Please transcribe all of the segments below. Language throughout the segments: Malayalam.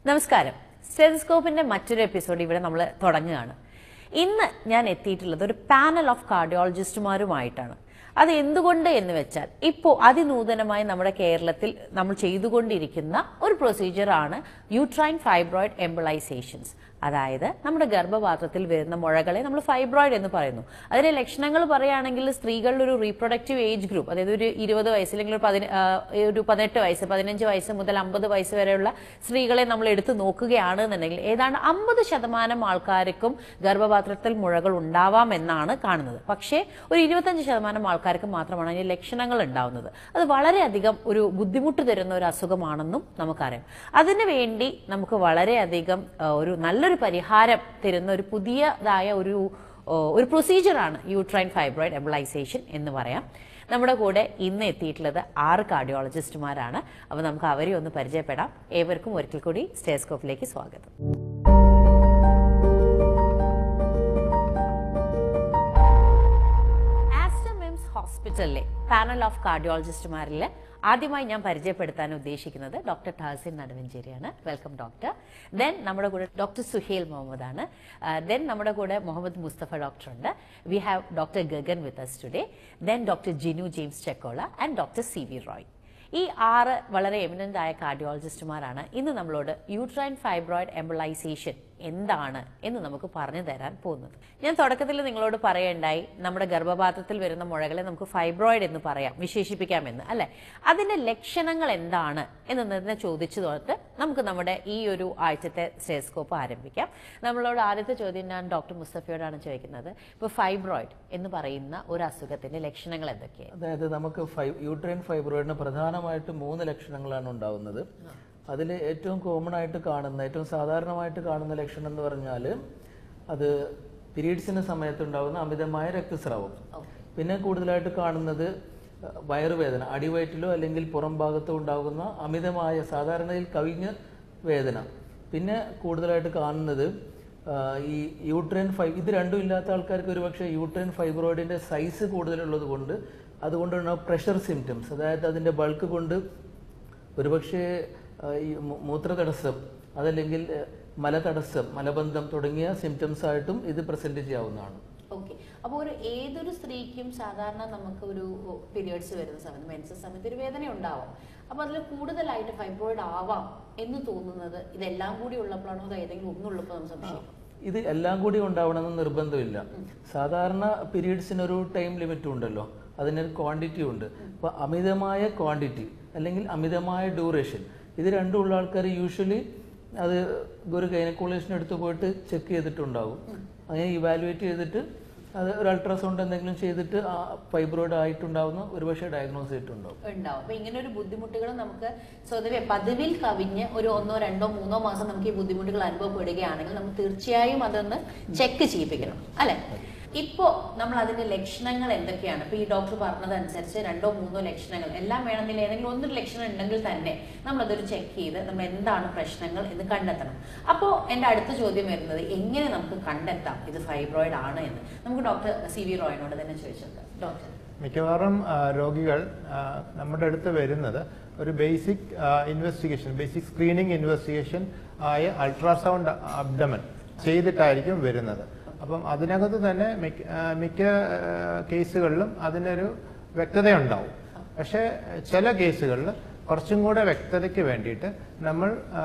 നമസ്കാരം സ്റ്റെതസ്കോപ്പിന്റെ മറ്റൊരു എപ്പിസോഡ് ഇവിടെ നമ്മൾ തുടങ്ങുകയാണ് ഇന്ന് ഞാൻ എത്തിയിട്ടുള്ളത് ഒരു പാനൽ ഓഫ് കാർഡിയോളജിസ്റ്റുമാരുമായിട്ടാണ് അത് എന്തുകൊണ്ട് എന്ന് വെച്ചാൽ ഇപ്പോൾ അതിനൂതനമായി നമ്മുടെ കേരളത്തിൽ നമ്മൾ ചെയ്തുകൊണ്ടിരിക്കുന്ന ഒരു പ്രൊസീജിയറാണ് യൂട്രൈൻ ഫൈബ്രോയിഡ് എംബിളൈസേഷൻസ് അതായത് നമ്മുടെ ഗർഭപാത്രത്തിൽ വരുന്ന മുഴകളെ നമ്മൾ ഫൈബ്രോയിഡ് എന്ന് പറയുന്നു അതിന്റെ ലക്ഷണങ്ങൾ പറയുകയാണെങ്കിൽ സ്ത്രീകളുടെ ഒരു റീപ്രൊഡക്റ്റീവ് ഏജ് ഗ്രൂപ്പ് അതായത് ഒരു ഇരുപത് വയസ്സ് അല്ലെങ്കിൽ ഒരു പതിന ആ, ഒരു പതിനെട്ട് വയസ്സ് പതിനഞ്ച് വയസ്സ് മുതൽ അമ്പത് വയസ്സ് വരെയുള്ള സ്ത്രീകളെ നമ്മൾ എടുത്തു നോക്കുകയാണ് എന്നുണ്ടെങ്കിൽ ഏതാണ്ട് അമ്പത് ശതമാനം ആൾക്കാർക്കും ഗർഭപാത്രത്തിൽ മുഴകൾ ഉണ്ടാവാം എന്നാണ് കാണുന്നത് പക്ഷേ ഒരു ഇരുപത്തഞ്ച് ശതമാനം ആൾക്കാർക്ക് മാത്രമാണ് അതിന് ലക്ഷണങ്ങൾ ഉണ്ടാവുന്നത് അത് വളരെയധികം ഒരു ബുദ്ധിമുട്ട് തരുന്ന ഒരു അസുഖമാണെന്നും നമുക്കറിയാം അതിനു വേണ്ടി നമുക്ക് വളരെയധികം ആ, ഒരു നല്ലൊരു പരിഹാരം തരുന്ന ഒരു പുതിയതായ ഒരു ഓ, ഒരു പ്രൊസീജിയറാണ് യൂട്രൈൻ ഫൈബ്രോയിഡ് എംബിളൈസേഷൻ എന്ന് പറയാം നമ്മുടെ കൂടെ ഇന്ന് എത്തിയിട്ടുള്ളത് ആറ് കാർഡിയോളജിസ്റ്റുമാരാണ് അപ്പോൾ നമുക്ക് അവരെ ഒന്ന് പരിചയപ്പെടാം ഏവർക്കും ഒരിക്കൽ കൂടി സ്റ്റേസ്കോപ്പിലേക്ക് സ്വാഗതം ആസ്റ്റർ മിംസ് ഹോസ്പിറ്റലിലെ പാനൽ ഓഫ് കാർഡിയോളജിസ്റ്റുമാരിൽ ആദ്യമായി ഞാൻ പരിചയപ്പെടുത്താൻ ഉദ്ദേശിക്കുന്നത് ഡോക്ടർ ടാസിൻ നടുവഞ്ചേരിയാണ് വെൽക്കം ഡോക്ടർ ദെൻ നമ്മുടെ കൂടെ ഡോക്ടർ സുഹേൽ മുഹമ്മദ് ആണ് ദെൻ നമ്മുടെ കൂടെ മുഹമ്മദ് മുസ്തഫ ഡോക്ടർ ഉണ്ട് we have doctor Gagan with us today then doctor Jinu James Chekkola and doctor C V Roy ഈ ആറ് വളരെ എമിനന്റ് ആയ കാർഡിയോളജിസ്റ്റുമാരാണ് ഇന്ന് നമ്മളോട് യൂട്രൈൻ ഫൈബ്രോയിഡ് എംബിളൈസേഷൻ എന്താണ് എന്ന് നമുക്ക് പറഞ്ഞു തരാൻ പോകുന്നത് ഞാൻ തുടക്കത്തിൽ നിങ്ങളോട് പറയണ്ടായി നമ്മുടെ ഗർഭപാത്രത്തിൽ വരുന്ന മുഴകളെ നമുക്ക് ഫൈബ്രോയിഡ് എന്ന് പറയാം വിശേഷിപ്പിക്കാമെന്ന് അല്ലെ അതിന്റെ ലക്ഷണങ്ങൾ എന്താണ് എന്നതിനെ ചോദിച്ചു തൊട്ട് നമുക്ക് നമ്മുടെ ഈ ഒരു ആഴ്ചത്തെ സ്റ്റേസ്കോപ്പ് ആരംഭിക്കാം നമ്മളോട് ആദ്യത്തെ ചോദ്യം ഞാൻ ഡോക്ടർ മുസ്തഫയോടാണ് ചോദിക്കുന്നത് ഇപ്പോൾ ഫൈബ്രോയിഡ് എന്ന് പറയുന്ന ഒരു അസുഖത്തിന്റെ ലക്ഷണങ്ങൾ എന്തൊക്കെയാണ് അതായത് നമുക്ക് ഫൈ യൂട്രൈൻ ഫൈബ്രോയിഡിന് പ്രധാനമായിട്ട് മൂന്ന് ലക്ഷണങ്ങളാണ് ഉണ്ടാവുന്നത് അതിൽ ഏറ്റവും കോമൺ ആയിട്ട് കാണുന്ന ഏറ്റവും സാധാരണമായിട്ട് കാണുന്ന ലക്ഷണം എന്ന് പറഞ്ഞാൽ അത് പീരീഡ്സിന്റെ സമയത്ത് ഉണ്ടാകുന്ന അമിതമായ രക്തസ്രാവം പിന്നെ കൂടുതലായിട്ട് കാണുന്നത് വയറുവേദന അടിവയറ്റിലോ അല്ലെങ്കിൽ പുറം ഭാഗത്തോ ഉണ്ടാകുന്ന അമിതമായ സാധാരണയിൽ കവിഞ്ഞ വേദന പിന്നെ കൂടുതലായിട്ട് കാണുന്നത് ആ, ഈ യൂട്രൈൻ ഫൈബ് ഇത് രണ്ടും ഇല്ലാത്ത ആൾക്കാർക്ക് ഒരുപക്ഷെ യൂട്രൈൻ ഫൈബ്രോയിഡിന്റെ സൈസ് കൂടുതലുള്ളത് കൊണ്ട് അതുകൊണ്ടാണ് പ്രഷർ സിംറ്റംസ് അതായത് അതിന്റെ ബൾക്ക് കൊണ്ട് ഒരുപക്ഷെ ആ, ഈ മൂ- മൂത്രതടസ്സം അതല്ലെങ്കിൽ ആ, മലതടസ്സം മലബന്ധം തുടങ്ങിയ സിംറ്റംസ് ആയിട്ടും ഇത് പ്രസന്റ് ചെയ്യാവുന്നതാണ് ഓക്കെ അപ്പോൾ ഒരു ഏതൊരു സ്ത്രീക്കും സാധാരണ നമുക്ക് ഒരു പീരിയഡ്സ് വരുന്ന സമയത്ത് മെൻസസ് സമയത്ത് ഒരു വേദന ഉണ്ടാവാം അപ്പോൾ അതിൽ കൂടുതലായിട്ട് ഫൈബ്രോയിഡ് ആവാം എന്ന് തോന്നുന്നത് ഇതെല്ലാം കൂടി ഉള്ളപ്പോഴാണോ അതോ ഏതെങ്കിലും ഒന്നുള്ളപ്പോൾ നമുക്ക് സംശയം ഇത് എല്ലാം കൂടി ഉണ്ടാവണമെന്ന് നിർബന്ധമില്ല സാധാരണ പീരീഡ്സിന് ഒരു ടൈം ലിമിറ്റ് ഉണ്ടല്ലോ അതിനൊരു ക്വാണ്ടിറ്റി ഉണ്ട് അപ്പൊ അമിതമായ ക്വാണ്ടിറ്റി അല്ലെങ്കിൽ അമിതമായ ഡ്യൂറേഷൻ ഇത് രണ്ടും ഉള്ള ആൾക്കാർ യൂഷ്വലി അത് ഒരു ഗൈനക്കോളജിസ്റ്റിന് അടുത്ത് പോയിട്ട് ചെക്ക് ചെയ്തിട്ടുണ്ടാവും അങ്ങനെ ഇവാലുവേറ്റ് ചെയ്തിട്ട് അത് ഒരു അൾട്രാസൗണ്ട് എന്തെങ്കിലും ചെയ്തിട്ട് ആ ഫൈബ്രോയിഡ് ആയിട്ടുണ്ടാവുന്ന ഒരുപക്ഷെ ഡയഗ്നോസ് ചെയ്തിട്ടുണ്ടാവും ഉണ്ടാവും അപ്പൊ ഇങ്ങനെ ഒരു ബുദ്ധിമുട്ടുകൾ നമുക്ക് സ്വതവേ പതിവിൽ കവിഞ്ഞ് ഒരു ഒന്നോ രണ്ടോ മൂന്നോ മാസം നമുക്ക് ഈ ബുദ്ധിമുട്ടുകൾ അനുഭവപ്പെടുകയാണെങ്കിൽ നമ്മൾ തീർച്ചയായും അതൊന്ന് ചെക്ക് ചെയ്യിപ്പിക്കണം അല്ലെ ഇപ്പോ നമ്മൾ അതിന്റെ ലക്ഷണങ്ങൾ എന്തൊക്കെയാണ് ഇപ്പൊ ഈ ഡോക്ടർ പറഞ്ഞതനുസരിച്ച് രണ്ടോ മൂന്നോ ലക്ഷണങ്ങൾ എല്ലാം വേണമെന്നില്ല ഏതെങ്കിലും ഒന്നൊരു ലക്ഷണം ഉണ്ടെങ്കിൽ തന്നെ നമ്മൾ അതൊരു ചെക്ക് ചെയ്ത് നമ്മൾ എന്താണ് പ്രശ്നങ്ങൾ എന്ന് കണ്ടെത്തണം അപ്പോ എന്റെ അടുത്ത ചോദ്യം വരുന്നത് എങ്ങനെ നമുക്ക് കണ്ടെത്താം ഇത് ഫൈബ്രോയിഡ് ആണ് എന്ന് നമുക്ക് ഡോക്ടർ സി വി റോയിനോട് തന്നെ ചോദിച്ചേക്കാം ഡോക്ടർ മിക്കവാറും ആ, രോഗികൾ ആ, നമ്മുടെ അടുത്ത് വരുന്നത് ഒരു basic investigation basic screening investigation ആയ അൾട്രാസൗണ്ട് അബ്ഡമൻ ചെയ്തിട്ടായിരിക്കും വരുന്നത് അപ്പം അതിനകത്ത് തന്നെ മിക്ക ആ, മിക്ക ആ, കേസുകളിലും അതിനൊരു വ്യക്തതയുണ്ടാവും പക്ഷേ ചില കേസുകളിൽ കുറച്ചും കൂടെ വ്യക്തതയ്ക്ക് വേണ്ടിയിട്ട് നമ്മൾ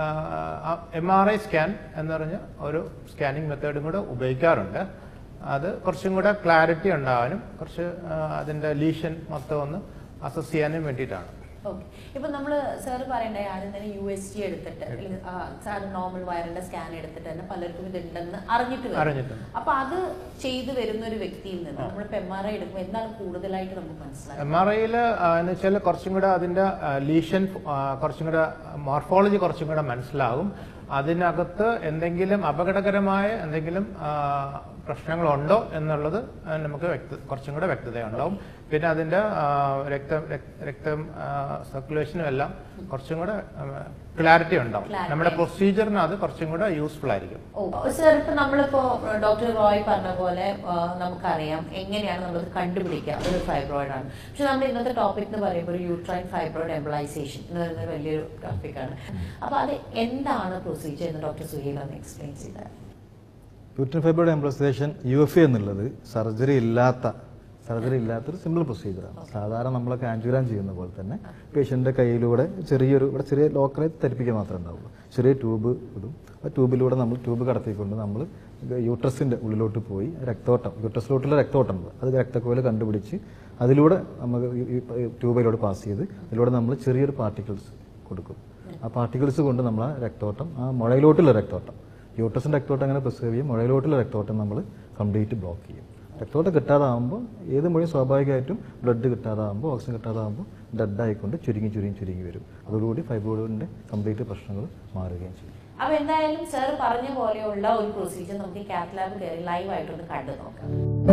എം ആർ ഐ സ്കാൻ എന്ന് പറഞ്ഞ ഒരു സ്കാനിങ് മെത്തേഡും കൂടെ ഉപയോഗിക്കാറുണ്ട് അത് കുറച്ചും കൂടെ ക്ലാരിറ്റി ഉണ്ടാവാനും കുറച്ച് ആ, അതിന്റെ ലീഷൻ മൊത്തം ഒന്ന് അസസ് ചെയ്യാനും വേണ്ടിയിട്ടാണ് ഓക്കെ ഇപ്പൊ നമ്മള് സാറ് പറയണ്ടേ ആദ്യം തന്നെ യു എസ് ജി എടുത്തിട്ട് അല്ലെങ്കിൽ സാർ നോർമൽ വയറിന്റെ സ്കാൻ എടുത്തിട്ട് തന്നെ പലർക്കും ഇതുണ്ടെന്ന് അറിഞ്ഞിട്ട് വരും അറിഞ്ഞിട്ടുണ്ട് അപ്പൊ അത് ചെയ്തു വരുന്ന ഒരു വ്യക്തിയിൽ നിന്ന് നമ്മളിപ്പോ എം ആർ ഐ എടുക്കുമ്പോൾ എന്താണ് കൂടുതലായിട്ട് നമുക്ക് മനസ്സിലാക്കാം എം ആർ ഐയിൽ എന്ന് വെച്ചാൽ കുറച്ചും കൂടെ അതിന്റെ ലീഷൻ കുറച്ചും കൂടെ മോർഫോളജി കുറച്ചും കൂടെ മനസ്സിലാവും അതിനകത്ത് എന്തെങ്കിലും അപകടകരമായ എന്തെങ്കിലും പ്രശ്നങ്ങളുണ്ടോ എന്നുള്ളത് ആ, നമുക്ക് വ്യക്ത കുറച്ചും കൂടെ വ്യക്തതയുണ്ടാവും പിന്നെ അതിന്റെ ആ, രക്തം രക്- രക്തം സർക്കുലേഷനും എല്ലാം കുറച്ചും കൂടെ ക്ലാരിറ്റി ഉണ്ടാവും Clarity. നമ്മുടെ പ്രൊസീജിയറിന് അത് കുറച്ചും കൂടെ യൂസ്ഫുൾ ആയിരിക്കും ഓ സർ ഇപ്പൊ നമ്മളിപ്പോ ഡോക്ടർ റോയ് പറഞ്ഞ പോലെ ആ, നമുക്കറിയാം എങ്ങനെയാണ് നമ്മളത് കണ്ടുപിടിക്കുക ഒരു ഫൈബ്രോയിഡ് ആണ് പക്ഷെ നമ്മൾ ഇന്നത്തെ ടോപ്പിക് എന്ന് പറയുമ്പോൾ ഒരു യൂട്രൈൻ ഫൈബ്രോയിഡ് എംബിളൈസേഷൻ എന്ന് പറയുന്നത് വലിയൊരു ടോപ്പിക്കാണ് അപ്പൊ അത് എന്താണ് പ്രൊസീജിയർ എന്ന് ഡോക്ടർ സുഹീൽ ഒന്ന് എക്സ്പ്ലെയിൻ ചെയ്താൽ uterine fibroid embolisation U F A എന്നുള്ളത് സർജറി ഇല്ലാത്ത സർജറി ഇല്ലാത്തൊരു സിമ്പിൾ പ്രൊസീജിയറാണ് സാധാരണ നമ്മളൊക്കെ ആൻജുഗ്രാം ചെയ്യുന്ന പോലെ തന്നെ പേഷ്യൻ്റെ കയ്യിലൂടെ ചെറിയൊരു ഇവിടെ ചെറിയ ലോക്കലായി തരിപ്പിക്കുക മാത്രമേ ഉണ്ടാവുള്ളൂ ചെറിയ ട്യൂബ് ഇടും ആ ട്യൂബിലൂടെ നമ്മൾ ട്യൂബ് കടത്തിക്കൊണ്ട് നമ്മൾ യൂട്രസിൻ്റെ ഉള്ളിലോട്ട് പോയി രക്തോട്ടം യൂട്രസിലോട്ടുള്ള രക്തോട്ടം ഉണ്ട് അത് രക്തക്കോല് കണ്ടുപിടിച്ച് അതിലൂടെ നമുക്ക് ഈ ട്യൂബിലൂടെ പാസ് ചെയ്ത് അതിലൂടെ നമ്മൾ ചെറിയൊരു പാർട്ടിക്കിൾസ് കൊടുക്കും ആ പാർട്ടിക്കിൾസ് കൊണ്ട് നമ്മൾ ആ രക്തോട്ടം ആ മുഴയിലോട്ടുള്ള രക്തോട്ടം യൂട്രസിൻ്റെ രക്തോട്ടം അങ്ങനെ പ്രിസർവ് ചെയ്യും മുഴയിലോട്ടുള്ള രക്തോട്ടം നമ്മൾ കംപ്ലീറ്റ് ബ്ലോക്ക് ചെയ്യും രക്തോട്ടം കിട്ടാതാകുമ്പോൾ ഏത് മുഴയും സ്വാഭാവികമായിട്ടും ബ്ലഡ് കിട്ടാതാകുമ്പോൾ ഓക്സിജൻ കിട്ടാതാകുമ്പോൾ ഡെഡ് ആയിക്കൊണ്ട് ചുരുങ്ങി ചുരുങ്ങി ചുരുങ്ങി വരും അതോടുകൂടി ഫൈബ്രോയിഡിൻ്റെ കംപ്ലീറ്റ് പ്രശ്നങ്ങൾ മാറുകയും ചെയ്യും അപ്പൊ എന്തായാലും സർ പറഞ്ഞ പോലെയുള്ള ഒരു പ്രൊസീജിയർ നമുക്ക് കാത്ത് ലാബ് കയറി ലൈവ് ആയിട്ടൊന്ന് കണ്ടു നോക്കാം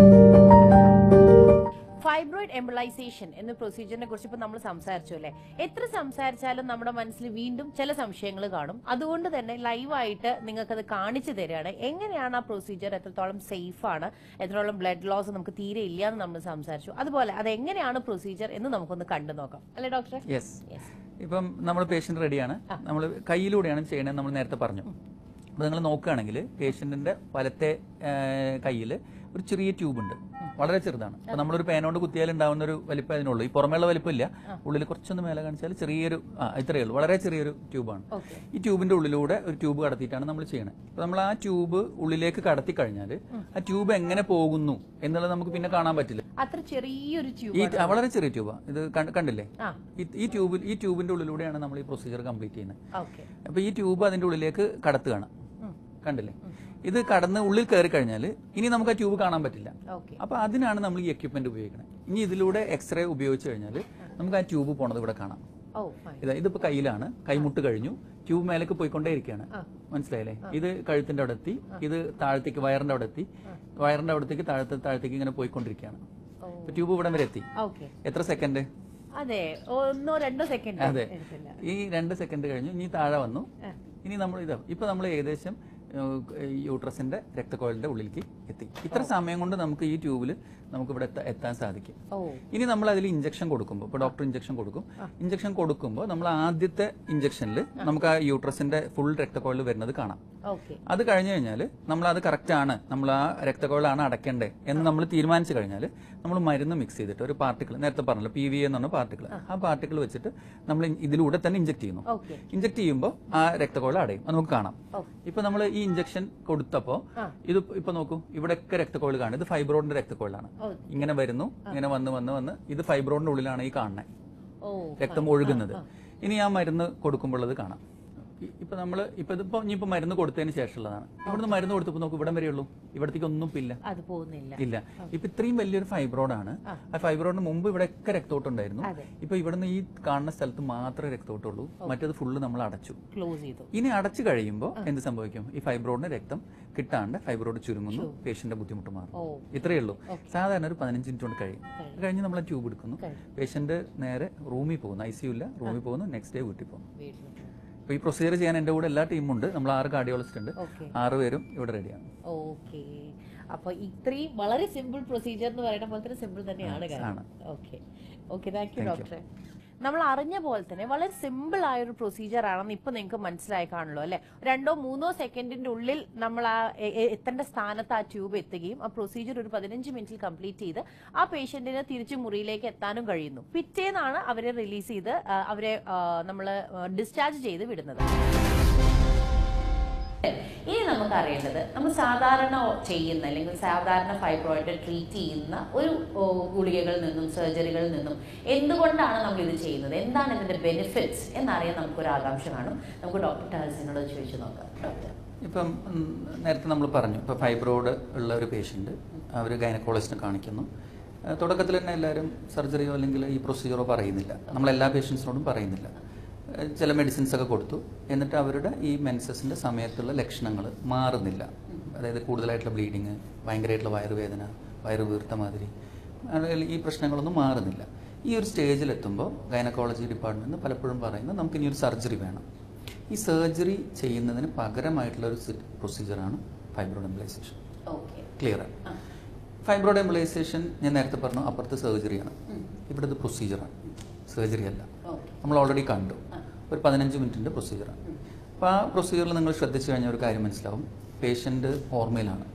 ഫൈബ്രോയിഡ് എംബിളൈസേഷൻ എന്ന പ്രൊസീജിയറിനെ കുറിച്ച് ഇപ്പൊ നമ്മൾ സംസാരിച്ചു അല്ലേ എത്ര സംസാരിച്ചാലും നമ്മുടെ മനസ്സിൽ വീണ്ടും ചില സംശയങ്ങൾ കാണും അതുകൊണ്ട് തന്നെ ലൈവായിട്ട് നിങ്ങൾക്കത് കാണിച്ചു തരികയാണ് എങ്ങനെയാണ് ആ പ്രൊസീജിയർ എത്രത്തോളം സേഫ് ആണ് എത്രത്തോളം ബ്ലഡ് ലോസ് നമുക്ക് തീരെ ഇല്ല എന്ന് നമ്മൾ സംസാരിച്ചു അതുപോലെ അത് എങ്ങനെയാണ് പ്രൊസീജിയർ എന്ന് നമുക്കൊന്ന് കണ്ടു നോക്കാം അല്ലേ ഡോക്ടർ യെസ് ഇപ്പം നമ്മൾ പേഷ്യന്റ് റെഡിയാണ് നമ്മൾ കയ്യിലൂടെയാണ് ചെയ്യണത് നമ്മൾ നേരത്തെ പറഞ്ഞു അപ്പോൾ നിങ്ങൾ നോക്കുകയാണെങ്കിൽ പേഷ്യന്റിന്റെ വലത്തെ കയ്യിൽ ഒരു ചെറിയ ട്യൂബ് ഉണ്ട് വളരെ ചെറുതാണ് അപ്പോൾ നമ്മളൊരു പേനോണ്ട് കുത്തിയാൽ ഉണ്ടാവുന്ന ഒരു വലിപ്പം അതിനുള്ളൂ ഈ പുറമേയുള്ള വലിപ്പമില്ല ഉള്ളിൽ കുറച്ചൊന്ന് മേലെ കാണിച്ചാൽ ചെറിയൊരു ആ ഇത്രയേ ഉള്ളൂ വളരെ ചെറിയൊരു ട്യൂബാണ് ഓക്കെ ഈ ട്യൂബിന്റെ ഉള്ളിലൂടെ ഒരു ട്യൂബ് കടത്തിയിട്ടാണ് നമ്മൾ ചെയ്യണത് അപ്പോൾ നമ്മൾ ആ ട്യൂബ് ഉള്ളിലേക്ക് കടത്തി കഴിഞ്ഞാൽ ആ ട്യൂബ് എങ്ങനെ പോകുന്നു എന്നുള്ളത് നമുക്ക് പിന്നെ കാണാൻ പറ്റില്ല അത്ര ചെറിയൊരു ഈ ട്യൂബ് ആ, വളരെ ചെറിയ ട്യൂബാണ് ഇത് കണ്ട്- കണ്ടില്ലേ ആ ഈ- ഈ ട്യൂബിൽ ഈ ട്യൂബിന്റെ ഉള്ളിലൂടെയാണ് നമ്മൾ ഈ പ്രൊസീജിയർ കംപ്ലീറ്റ് ചെയ്യുന്നത് ഓക്കെ അപ്പൊ ഈ ട്യൂബ് അതിന്റെ ഉള്ളിലേക്ക് കടത്തുകയാണ് കണ്ടില്ലേ ഇത് കടന്ന് ഉള്ളിൽ കയറി കഴിഞ്ഞാൽ ഇനി നമുക്ക് ആ ട്യൂബ് കാണാൻ പറ്റില്ല ഓക്കെ അപ്പൊ അതിനാണ് നമ്മൾ ഈ എക്യുപ്മെന്റ് ഉപയോഗിക്കുന്നത് ഇനി ഇതിലൂടെ എക്സ്റേ ഉപയോഗിച്ച് കഴിഞ്ഞാൽ നമുക്ക് ആ ട്യൂബ് പോണത് ഇവിടെ കാണാം ഓ ഫൈൻ ഇതാ ഇതിപ്പോ കയ്യിലാണ് കൈമുട്ട് കഴിഞ്ഞു ട്യൂബ് മേലേക്ക് പോയിക്കൊണ്ടേ ഇരിക്കുകയാണ് മനസ്സിലായില്ലേ ഇത് കഴുത്തിന്റെ അവിടെ എത്തി ഇത് താഴത്തേക്ക് വയറിന്റെ അവിടെ എത്തി വയറിന്റെ അവിടത്തേക്ക് താഴത്തെ താഴത്തേക്ക് ഇങ്ങനെ പോയിക്കൊണ്ടിരിക്കുകയാണ് ഓ. ഇപ്പൊ ട്യൂബ് ഇവിടം വരെ എത്തി ഓക്കെ എത്ര സെക്കൻഡ് അതെ ഒന്നോ രണ്ടോ സെക്കൻഡ് അതെ ഈ രണ്ട് സെക്കൻഡ് കഴിഞ്ഞു ഇനി താഴെ വന്നു ഇനി നമ്മൾ ഇതാ ഇപ്പൊ നമ്മൾ ഏകദേശം ഏഹ്, ഈ യൂട്രസിന്റെ രക്തക്കോളിന്റെ ഉള്ളിലേക്ക് എത്തി ഇത്ര സമയം കൊണ്ട് നമുക്ക് ഈ ട്യൂബിൽ നമുക്ക് ഇവിടെ എത്ത- എത്താൻ സാധിക്കും ഓ ഇനി നമ്മൾ അതിൽ ഇഞ്ചക്ഷൻ കൊടുക്കുമ്പോൾ ഇപ്പോൾ ഡോക്ടർ ഇഞ്ചക്ഷൻ കൊടുക്കും ഇഞ്ചക്ഷൻ കൊടുക്കുമ്പോൾ നമ്മൾ ആദ്യത്തെ ഇഞ്ചക്ഷനിൽ നമുക്ക് ആ യൂട്രസിന്റെ ഫുൾ രക്തക്കോളിൽ വരുന്നത് കാണാം ഓക്കെ അത് കഴിഞ്ഞു കഴിഞ്ഞാൽ നമ്മൾ അത് കറക്റ്റ് ആണ് നമ്മൾ ആ രക്തക്കോളാണ് അടയ്ക്കേണ്ടത് എന്ന് നമ്മൾ തീരുമാനിച്ചു കഴിഞ്ഞാൽ നമ്മൾ മരുന്ന് മിക്സ് ചെയ്തിട്ട് ഒരു പാർട്ടിക്കിൾ നേരത്തെ പറഞ്ഞല്ലോ പി വി എന്ന് പറഞ്ഞ പാർട്ടിക്കിൾ ആ പാർട്ടിക്കിൾ വെച്ചിട്ട് നമ്മൾ ഇതിലൂടെ തന്നെ ഇഞ്ചക്ട് ചെയ്യുന്നു ഓക്കെ ഇഞ്ചക്ട് ചെയ്യുമ്പോൾ ആ രക്തക്കോള അടയും അത് നമുക്ക് കാണാം ഓ. ഇപ്പൊ നമ്മൾ ഈ ഇഞ്ചക്ഷൻ കൊടുത്തപ്പോ ആ. ഇത് ഇപ്പൊ നോക്കൂ ഇവിടെയൊക്കെ രക്തക്കോള് കാണും ഇത് ഫൈബ്രോയിഡിന്റെ രക്തക്കോളാണ് ഓ. ഇങ്ങനെ വരുന്നു ഇങ്ങനെ വന്ന് വന്ന് വന്ന് ഇത് ഫൈബ്രോയിഡിന്റെ ഉള്ളിലാണ് ഈ കാണുന്നത് ഓ രക്തം ഒഴുകുന്നത് ഇനി ആ മരുന്ന് കൊടുക്കുമ്പോഴത് കാണാം ഇ- ഇപ്പൊ നമ്മൾ ഇപ്പൊ ഇതിപ്പോ ഇനിയിപ്പോ മരുന്ന് കൊടുത്തതിന് ശേഷമുള്ളതാണ് ഇവിടുന്ന് മരുന്ന് കൊടുത്തപ്പോ നോക്കൂ ഇവിടം വരെ ഉള്ളൂ ഇവിടത്തേക്ക് ഒന്നും ഇപ്പൊ ഇല്ല അത് പോകുന്നില്ല ഇല്ല ഇപ്പൊ ഇത്രയും വലിയൊരു ഫൈബ്രോയിഡാണ് ആ ഫൈബ്രോയിഡിന് മുമ്പ് ഇവിടെയൊക്കെ രക്തോട്ടം ഉണ്ടായിരുന്നു അതെ. ഇപ്പൊ ഇവിടുന്ന് ഈ കാണുന്ന സ്ഥലത്ത് മാത്രമേ രക്തോട്ടമുള്ളൂ മറ്റേത് ഫുള്ള് നമ്മൾ അടച്ചു ക്ലോസ് ചെയ്തു ഇനി അടച്ചു കഴിയുമ്പോൾ എന്ത് സംഭവിക്കും ഈ ഫൈബ്രോയിഡിന് രക്തം കിട്ടാണ്ട് ഫൈബ്രോയിഡ് ചുരുങ്ങുന്നു പേഷ്യന്റെ ബുദ്ധിമുട്ട് മാറും ഓ ഇത്രയേ ഉള്ളൂ സാധാരണ ഒരു പതിനഞ്ച് മിനിറ്റ് കൊണ്ട് കഴിയും അത് കഴിഞ്ഞ് നമ്മൾ ട്യൂബ് എടുക്കുന്നു പേഷ്യന്റ് നേരെ റൂമിൽ പോകുന്നു ഐ സി ഇല്ല റൂമിൽ പോകുന്നു നെക്സ്റ്റ് ഡേ വീട്ടിൽ പോകുന്നു വീട്ടിൽ അപ്പോൾ ഈ പ്രൊസീജിയർ ചെയ്യാൻ എൻ്റെ കൂടെ എല്ലാ ടീമുണ്ട് നമ്മൾ ആറ് കാർഡിയോളജിസ്റ്റ് ഉണ്ട് ഓക്കെ ആറ് പേരും ഇവിടെ റെഡിയാണ് ഓക്കെ അപ്പൊ ഇത്രയും വളരെ സിമ്പിൾ പ്രൊസീജിയർ എന്ന് പറയുന്ന പോലെ തന്നെ സിമ്പിൾ തന്നെയാണ് കാര്യം ആണ്. ഓക്കെ ഓക്കെ താങ്ക് യു ഡോക്ടറെ നമ്മൾ അറിഞ്ഞ പോലെ തന്നെ വളരെ സിമ്പിൾ ആയ ഒരു പ്രൊസീജിയർ ആണെന്ന് ഇപ്പൊ നിങ്ങൾക്ക് മനസ്സിലായി കാണുള്ളൂ അല്ലെ രണ്ടോ മൂന്നോ സെക്കൻഡിന്റെ ഉള്ളിൽ നമ്മൾ ആ എ- എ- എത്തേണ്ട സ്ഥാനത്ത് ആ ട്യൂബ് എത്തുകയും ആ പ്രൊസീജിയർ ഒരു പതിനഞ്ച് മിനിറ്റിൽ കംപ്ലീറ്റ് ചെയ്ത് ആ പേഷ്യന്റിന് തിരിച്ച് മുറിയിലേക്ക് എത്താനും കഴിയുന്നു പിറ്റേന്നാണ് അവരെ റിലീസ് ചെയ്ത് ആ, അവരെ നമ്മൾ ഡിസ്ചാർജ് ചെയ്ത് വിടുന്നത് ഇനി നമുക്ക് അറിയേണ്ടത് നമ്മൾ സാധാരണ ചെയ്യുന്ന അല്ലെങ്കിൽ സാധാരണ ഫൈബ്രോയിഡ് ട്രീറ്റ് ചെയ്യുന്ന ഒരു ഓ, ഗുളികകളിൽ നിന്നും സർജറികളിൽ നിന്നും എന്തുകൊണ്ടാണ് നമ്മൾ ഇത് ചെയ്യുന്നത് എന്താണ് ഇതിന്റെ ബെനിഫിറ്റ്സ് എന്നറിയാൻ നമുക്കൊരു ആകാംക്ഷ കാണും നമുക്ക് ഡോക്ടർ ടാൽസിനോട് ചോദിച്ചു നോക്കാം ഡോക്ടർ ഇപ്പം ഉം, നേരത്തെ നമ്മൾ പറഞ്ഞു ഇപ്പോൾ ഫൈബ്രോയിഡ് ഉള്ള ഒരു പേഷ്യൻ്റ് അവർ ഗൈനക്കോളജിസ്റ്റിനെ കാണിക്കുന്നു ഏഹ് തുടക്കത്തിൽ തന്നെ എല്ലാവരും സർജറിയോ അല്ലെങ്കിൽ ഈ പ്രൊസീജിയറോ പറയുന്നില്ല നമ്മൾ എല്ലാ പേഷ്യൻസിനോടും പറയുന്നില്ല ഏഹ് ചില മെഡിസിൻസ് ഒക്കെ കൊടുത്തു എന്നിട്ട് അവരുടെ ഈ മെൻസസിൻ്റെ സമയത്തുള്ള ലക്ഷണങ്ങൾ മാറുന്നില്ല അതായത് കൂടുതലായിട്ടുള്ള ബ്ലീഡിങ് ഭയങ്കരമായിട്ടുള്ള വയറുവേദന വയറ് വീർത്ത മാതിരി അല്ലെങ്കിൽ ഈ പ്രശ്നങ്ങളൊന്നും മാറുന്നില്ല ഈ ഒരു സ്റ്റേജിലെത്തുമ്പോൾ ഗൈനക്കോളജി ഡിപ്പാർട്ട്മെൻറ്റ് പലപ്പോഴും പറയുന്നത് നമുക്ക് ഇനി ഒരു സർജറി വേണം ഈ സർജറി ചെയ്യുന്നതിന് പകരമായിട്ടുള്ള ഒരു പ്രൊസീജിയറാണ് fibroid embolisation okay clear fibroid embolisation ഞാൻ നേരത്തെ പറഞ്ഞു അപ്പുറത്ത് സർജറിയാണ് ഇവിടെ ഇത് പ്രൊസീജിയറാണ് സർജറി അല്ല ഓക്കെ നമ്മൾ ഓൾറെഡി കണ്ടു ഒരു പതിനഞ്ച് മിനിറ്റിൻ്റെ പ്രൊസീജിയറാണ് അപ്പോൾ ആ പ്രൊസീജിയറിൽ നിങ്ങൾ ശ്രദ്ധിച്ചു കഴിഞ്ഞാൽ ഒരു കാര്യം മനസ്സിലാവും പേഷ്യൻ്റ് ഓർമ്മയിലാണ്